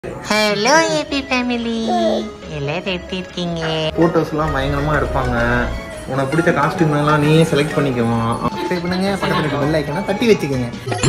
Hello AB family எல்லாரும் எப்படி இருக்கீங்க ஃபோட்டோஸ்லாம் பயங்கரமாக எடுப்பாங்க உனக்கு பிடிச்ச காஸ்டியூம் எல்லாம் நீயே செலக்ட் பண்ணிக்குவோம் சப்ஸ்கிரைப் பண்ணுங்க பக்கத்தில் இருக்க பெல் ஐக்கனை தட்டி வச்சுக்கோங்க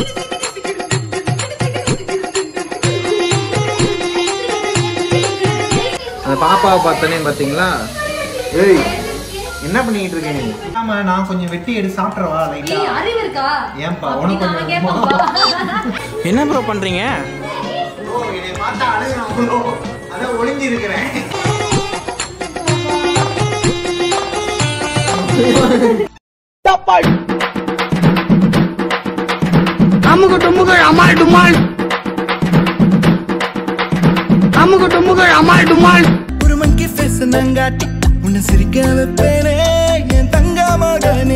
அந்த பாப்பாவை பார்த்தோன்னே பார்த்தீங்களா ஏய் என்ன பண்ணிக்கிட்டு இருக்க நீ ஆமா நான் கொஞ்சம் வெட்டி எடுத்து சாப்பிட்றவா லைட்டா அறிவு இருக்கா ஏன்பா உனக்கு அவன் கொஞ்சம் கேட்பான்பா. என்ன ப்ரோ பண்றீங்க ஓ என்னை பார்த்தா அழுகிறோம் அதான் ஒளிஞ்சு இருக்கிறேன் அமுகு டுமுகு அமால் டுமால் அமுகு டுமுகு அமால் டுமால் ஒரு மங்கி ஃபேஸ் நங்காட்டி உன்னை சிரிக்க வைப்பேனே என் தங்க மகனே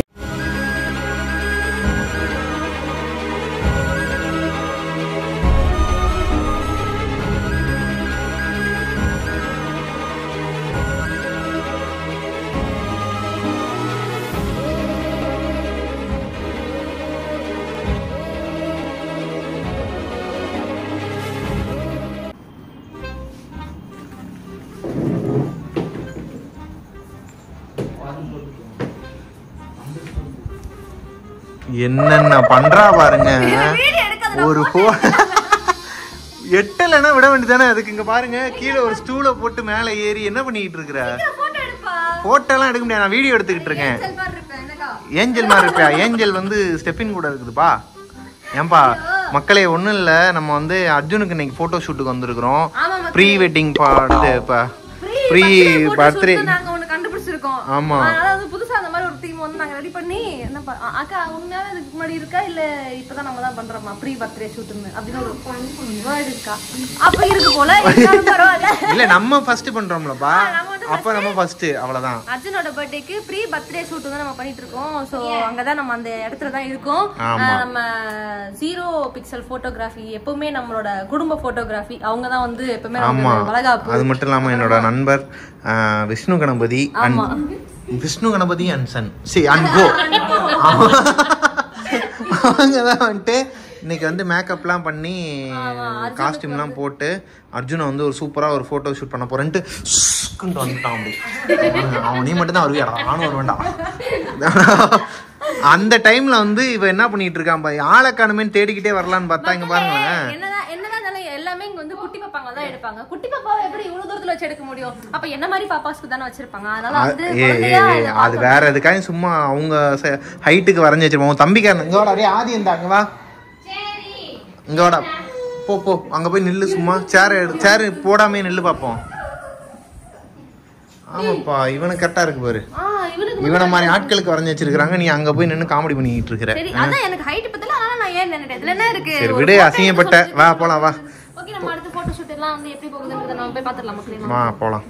என்னென்ன பண்றா பாருங்க வீடியோ எடுக்காத ஒரு போ எட்டலைன்னா விட வேண்டியதானே அதுக்கு இங்க பாருங்க கீழே ஒரு ஸ்டூலை போட்டு மேலே ஏறி என்ன பண்ணிக்கிட்டு இருக்கிற போட்டோ எடுப்பா போட்டோ எல்லாம் எடுக்க முடியாது நான் வீடியோ எடுத்துக்கிட்டு இருக்கேன் செல்பா இருப்பேன் என்னக்கா ஏஞ்சல் மாதிரி இருப்பியா ஏஞ்சல் வந்து ஸ்டெப்பின் கூட இருக்குதுப்பா ஏன்பா மக்களே ஒன்றும் இல்லை நம்ம வந்து அர்ஜுனுக்கு இன்னைக்கு ஃபோட்டோ ஷூட்டுக்கு வந்திருக்கிறோம் ஆமா, மக்களே. ப்ரீ வெட்டிங் இது இப்போ ப்ரீ பர்த்டே நாங்க ஒண்ணு கண்டுபிடிச்சிருக்கோம் ஆமா. அதாவது புதுசா அந்த மாதிரி ஒரு தீம் வந்து நாங்க ரெடி பண்ணி என்ன ப- அ- அக்கா உண்மையாவே இதுக்கு முன்னாடி இருக்கா இல்ல இப்பதான் நம்ம தான் பண்றோமா ப்ரீ பர்த்டே ஷூட்னு அப்படின்னு ஒரு வேர்டு இருக்கா அப்ப இருக்கு போல இருந்தாலும் பரவாயில்ல இல்லை நம்ம ஃபர்ஸ்ட் பண்றோம்லப்பா நம்ம வந்து அப்போ நம்ம ஃபர்ஸ்ட் அவ்வளோதான் அர்ஜுனோட பர்த்டேக்கு ப்ரீ பர்த்டே ஷூட் தான் நம்ம பண்ணிட்டு இருக்கோம் ஸோ அங்கதான் நம்ம அந்த இடத்துல தான் இருக்கோம் ஆமா. ஆஹ் நம்ம ஜீரோ பிக்சல் போட்டோகிராஃபி எப்பவுமே நம்மளோட குடும்ப போட்டோகிராஃபி அவங்க தான் வந்து எப்பவுமே ஆமா நமக்கு வளகாப்பு அது மட்டும் இல்லாம என்னோட நண்பர் ஆஹ், Vishnu Ganapathi and Vishnu Ganapathi and sun C and co அவங்க தான் வந்துட்டு இன்னைக்கு வந்து மேக்கப்லாம் பண்ணி காஸ்டியூம்லாம் போட்டு அர்ஜுனை வந்து ஒரு சூப்பராக ஒரு ஃபோட்டோ ஷூட் பண்ண போறேன்ட்டு சுக்குன்ட்டு வந்துட்டான் அப்படி அவன் நீ மட்டும் தான் வருவியாடா நானும் வருவேன்டா அந்த டைம்ல வந்து இவ என்ன பண்ணிட்டு இருக்கான் பாரு ஆளை காணுமேன்னு தேடிக்கிட்டே வரலான்னு பார்த்தா இங்க பாருங்களேன் என்னதான் என்னதான் இருந்தாலும் எல்லாமே இங்க வந்து குட்டி பாப்பாங்க தான் எடுப்பாங்க குட்டி பாப்பாவை எப்படி இவ்வளவு தூரத்துல வச்சு எடுக்க முடியும் அப்ப என்ன மாதிரி பாப்பாஸ்க்கு தானே வச்சிருப்பாங்க அதனால வந்து ஏ ஏ, குழந்தையா ஏ, இதை அது வேற எதுக்காக சும்மா அவங்க ஹைட்டுக்கு வரைஞ்சி வச்சிருப்போம் உன் தம்பிக்காரன் இங்க வாடா டேய் ஆதி இருந்தா அங்க வா இங்க வாடா போ போ அங்க போய் நில்லு சும்மா சேர் சேர் போடாமே நில்லு பாப்போம் ஆமாப்பா இவனுக்கு கரெக்டா இருக்கு பாரு ஆ, இவனுக்கு இவனை மாதிரி ஆட்களுக்கு வரைஞ்சி வச்சிருக்காங்க நீ அங்க போய் நின்னு காமெடி பண்ணிட்டு இருக்கிற சரி அதான் எனக்கு ஹைட் பத்தல அதனால நான் ஏன் நின்னுட்டேன் இதுல என்ன இருக்கு சரி ஒரு விடு photo அசிங்கப்பட்ட எடுத்து வா போலாம் வா ஓகே நம்ம அடுத்த போட்டோ ஷூட் எல்லாம் வந்து எப்படி போகுதுன்றத நம்ம போய் பாத்துடலாம் மக்களே வா போலாம்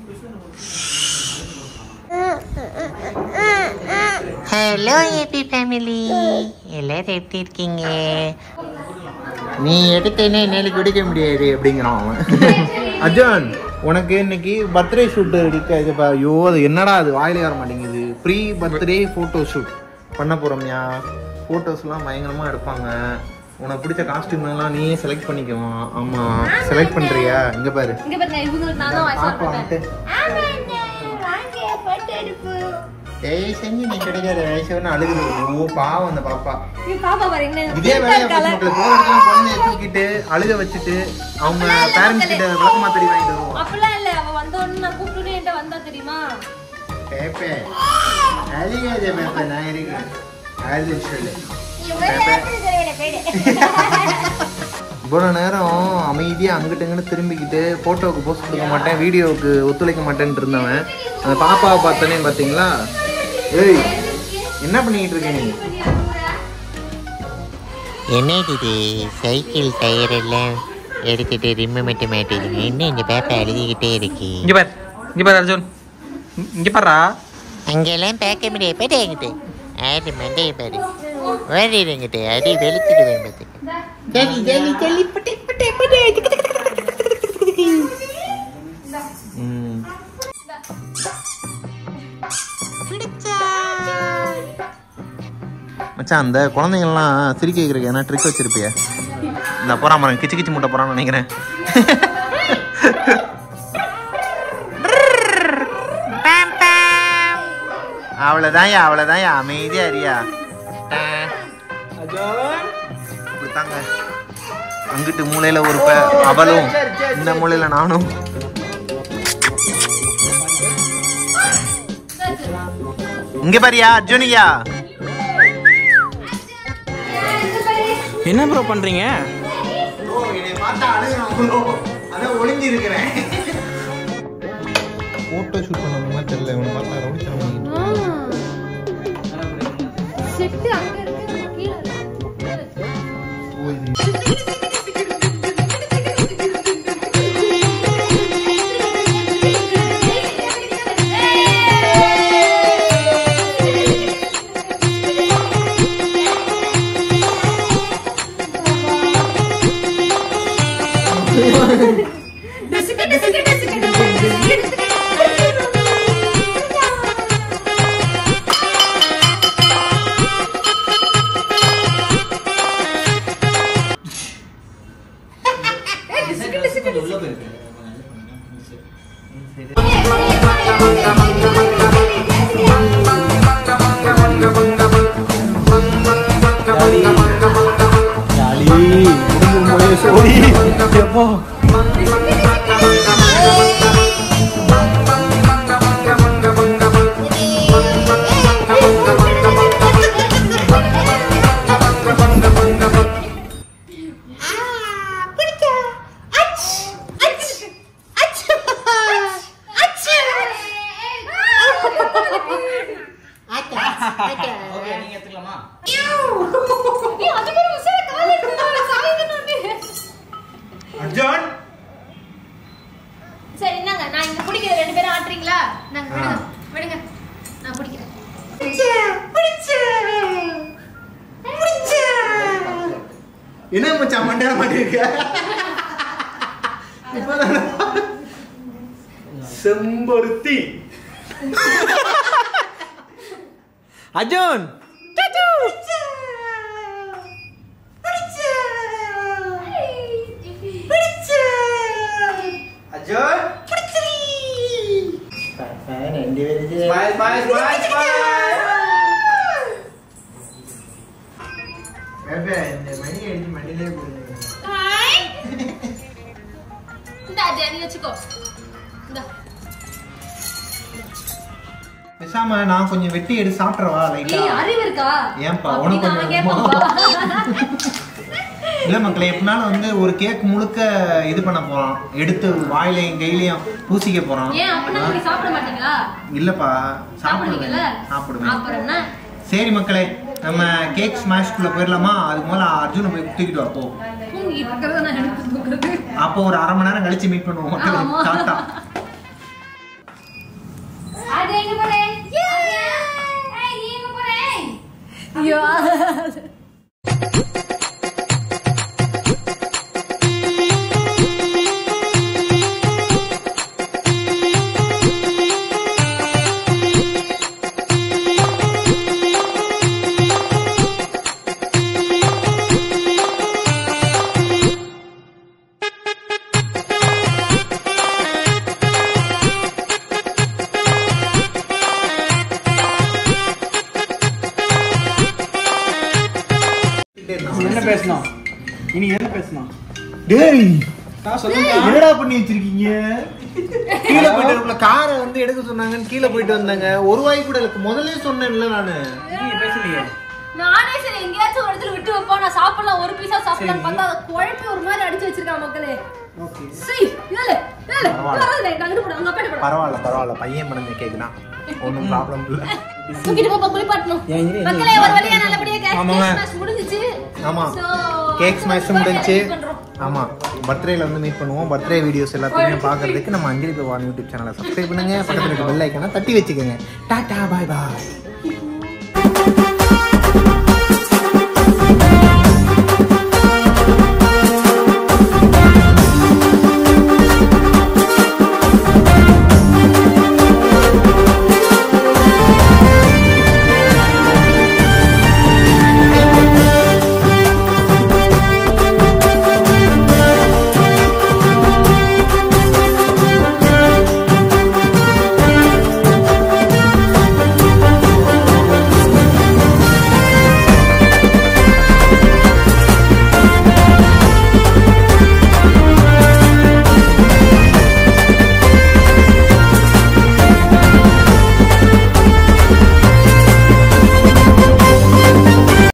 ஹலோ ஏபி ஃபேமிலி எல்லாரும் எப்படி இருக்கீங்க நீ எடுத்தேனே என்னால குடிக்க முடியாது அப்படிங்கிறான் அவன் அஜான் உனக்கு இன்னைக்கு பர்த்டே ஷூட் எடுக்க இது பா- ஐயோ அது என்னடா அது வாயிலே வர மாட்டேங்குது ப்ரீ பர்த்டே ஃபோட்டோ ஷூட் பண்ண போறோம்யா ஃபோட்டோஸ்லாம் பயங்கரமா எடுப்பாங்க உனக்கு பிடிச்ச காஸ்டியூம் எல்லாம் நீயே செலக்ட் பண்ணிக்குவோம் ஆமா செலக்ட் பண்றியா இங்க பாரு இங்க பாருங்க இவங்களுக்கு நான் தான் வாய்ஸ் பாப்பா வரப்பேன் வந்துட்டு ஏய் செஞ்சு நீ கிடைக்காத வயசுன்னு அழுகுது ஓ பாவம் அந்த பாப்பா பாப்பா பாருங்க இதே வேலையா போச்சு மக்களுக்கு போகிறதுலாம் குழந்தைய தூக்கிட்டு அழுக வச்சுட்டு அவங்க பேரண்ட்ஸ் கிட்ட விளக்க மாத்தடி வாங்கிட்டு வருவோம் அப்படிலாம் இல்ல அவ வந்த உடனே நான் கூப்பிட்டு என்கிட்ட வந்தா தெரியுமா பேப்பே அழுகாத பேப்பே நான் இருக்கேன் அழுது சொல்லு இவ்வளோ நேரம் அமைதியாக அங்கிட்டு இங்கிட்டு திரும்பிக்கிட்டு ஃபோட்டோவுக்கு போஸ்ட் கொடுக்க மாட்டேன் வீடியோவுக்கு ஒத்துழைக்க மாட்டேன்ட்டு இருந்தவன் அந்த பாப்பாவை பார்த்தோன்னே பார்த்தீங்களா ஏய் என்ன பண்ணிக்கிட்டு இருக்க நீ என்னது இது சைக்கிள் டயர் எல்லாம் எடுத்துட்டு ரிம்மு மட்டும் மாட்டிடுங்க இன்னும் இந்த பேப்பர் எழுதிக்கிட்டே இருக்கு இங்க பார் இங்க பார் அர்ஜுன் இங்க- இங்க பாருடா அங்கெல்லாம் பார்க்க முடியாது பாரு என்கிட்ட ஆடு மண்டைய பாரு ஓடிடுங்கிட்ட அடி வெளுத்துடுவேன் பார்த்துக்க சரி சரி சரி பட்டு பட்டு பட்டு ம் மச்சான் அந்த குழந்தைங்கள்லாம் சிரிக்க வைக்கிறதுக்கு என்ன ட்ரிக் வச்சிருப்பிய இந்த போறான் பாருங்க கிச்சு கிச்சு முட்டை போறான்னு நினைக்கிறேன் அவ்வளோதான்யா அவ்வளோதான்யா அமைதியா அறியா இப்படித்தாங்க அங்கிட்டு மூலையில ஒரு ப அவளும் இந்த மூலையில நானும் இங்க பாரியா அர்ஜுனியா என்ன ப்ரோ பண்றீங்க அதான் ஒளிஞ்சு இருக்கிறேன் போட்டோ ஷூட் பண்ண மாதிரி தெரியல இவனை பார்த்தா ரவுடித்தனம் செட்டு அங்க இருக்கு கீழே இருக்கு. ஏய், அது வேற உசுரை கால்ல எடுத்துட்டு சாயுதுன்னு அர்ஜுன் சரி இந்தாங்க நான் இங்க பிடிக்கிறேன் ரெண்டு பேரும் ஆட்டுறீங்களா நாங்க விடுங்க விடுங்க நான் பிடிக்கிறேன் என்ன மச்சான் மண்டல மாட்டிருக்க செம்பருத்தி அர்ஜுன் அர்ஜுன் ரெண்டு பேரும் ஸ்மைல் ஸ்மைல் ஸ்மைல் இந்த மணி அடிச்சு மண்டிலே போடுங்க இந்த ஜானி வச்சுக்கோ இந்த பேசாம நான் கொஞ்சம் வெட்டி எடுத்து சாப்பிட்றவா லைட்டா ஏய் அறிவு இருக்கா ஏன்பா, அப்படி உனக்கு நான் கொஞ்சம் கேட்பேன்ப்பா. இல்ல மக்களே எப்படினாலும் வந்து ஒரு கேக் முழுக்க இது பண்ண போறான் எடுத்து வாயிலையும் கையிலையும் பூசிக்க போறான் ஏன் அப்படின்னா நீங்க சாப்பிட மாட்டீங்களா இல்லப்பா சாப்பிடுவீங்கல்ல சாப்பிடுவேன் சாப்பிடுவேன் அப்புறம் என்ன சரி மக்களே நம்ம கேக் ஸ்மாஷ்குள்ள போயிடலாமா அதுக்கு முதல்ல அர்ஜுனை போய் தூக்கிட்டு வரப்போ தூங்கிட்டு இருக்கிறத நான் எடுத்து தூக்குறது அப்போ ஒரு அரை மணி நேரம் கழிச்சு மீட் பண்ணுவோம் மக்களே ஆமா. டாட்டா அது எங்க போறே ஏய் நீ எங்க போறே ஐயோ என்ன பேசணும் இனி என்ன பேசணும் டேய் என்னடா பண்ணி வச்சிருக்கீங்க கீழே போயிட்டு இருக்கல காரை வந்து எடுக்க சொன்னாங்கன்னு கீழே போயிட்டு வந்தாங்க ஒரு வாய் கூட இல்ல முதல்ல சொன்னேன்ல நானு நீ பேசலையே நானே சரி எங்கேயாச்சும் ஒரு இடத்துல விட்டு வைப்போம் நான் சாப்பிடலாம் ஒரு பீஸா சாப்பிடலாம் பார்த்தா அதை குழப்பி ஒரு மாதிரி அடிச்சு வச்சிருக்காங்க மக்களே சரி ஏழு ஏழு வராதுலே நான் இங்க போடு அங்க போய் போடு பரவாயில்ல பரவாயில்ல பையன் மனந்த கேக்குதான் ஒன்றும் ப்ராப்ளம் இல்ல தூக்கிட்டு போப்பா குளிப்பாட்டணும் மக்களே ஒரு வழியா நல்லபடியா கேக் ஆமாங்க. ஸ்மாஷ் முடிஞ்சிச்சு ஆமா So, கேக் ஸ்மாஷ் birthday முடிஞ்சு meet பண்றோம். ஆமா பர்த்டேல வந்து மீட் பண்ணுவோம் பர்த்டே வீடியோஸ் எல்லாத்தையுமே பார்க்கறதுக்கு நம்ம அஞ்சலி பவான் யூடியூப் சேனலை சப்ஸ்கிரைப் பண்ணுங்க பக்கத்துல இருக்க பெல் ஐக்கனை தட்டி வச்சுக்கோங்க டாடா பாய் பாய்